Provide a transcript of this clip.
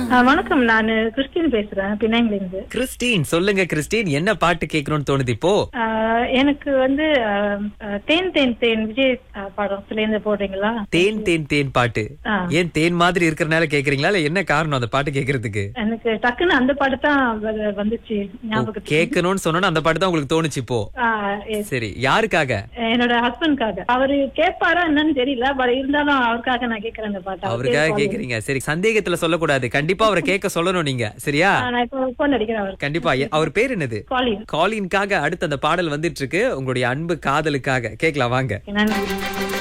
ஆ, வணக்கம் நான் கிறிஸ்டின் பேசுறேன் பின்னாங்கில இருந்து கிறிஸ்டின் சொல்லுங்க கிறிஸ்டின் என்ன பாட்டு கேட்கணும்னு தோணுது இப்போ ஆ, எனக்கு வந்து ஆ, ஆ, தேன் தேன் தேன் விஜய் ஆ, படத்துல இருந்து போடுறீங்களா தேன் தேன் தேன் பாட்டு ஆ. ஏன் தேன் மாதிரி இருக்கறனால கேக்குறீங்களா இல்ல என்ன காரணம் அந்த பாட்டு கேக்குறதுக்கு எனக்கு டக்குன்னு அந்த பாட்டு தான் வ- வந்துச்சு ஞாபகத்துக்கு கேட்கணும்னு சொன்னா அந்த பாட்டு தான் உங்களுக்கு தோணுச்சு இப்போ ஆ, yes. சரி யாருக்காக என்னோட ஹஸ்பண்ட்காக அவரு கேட்பாரா என்னன்னு தெரியல பட் இருந்தாலும் அவருக்காக நான் கேக்குறேன் அந்த பாட்டு அவர் அவருக்காக கேட்பாரு. கேக்குறீங்க சரி சந்தேகத்துல சொல்லக்கூடாது கண்டிப்பா அவரை கேட்க சொல்லணும் நீங்க சரியா ஆ, நான் இப்போ போன் அடிக்கிறேன் அவருக்கு கண்டிப்பா எ- அவர் பேர் என்னது காலிங் காலின்காக அடுத்து அந்த பாடல் வந்துட்டு இருக்கு உங்களுடைய அன்பு காதலுக்காக கேக்கலாம் வாங்க நன்றி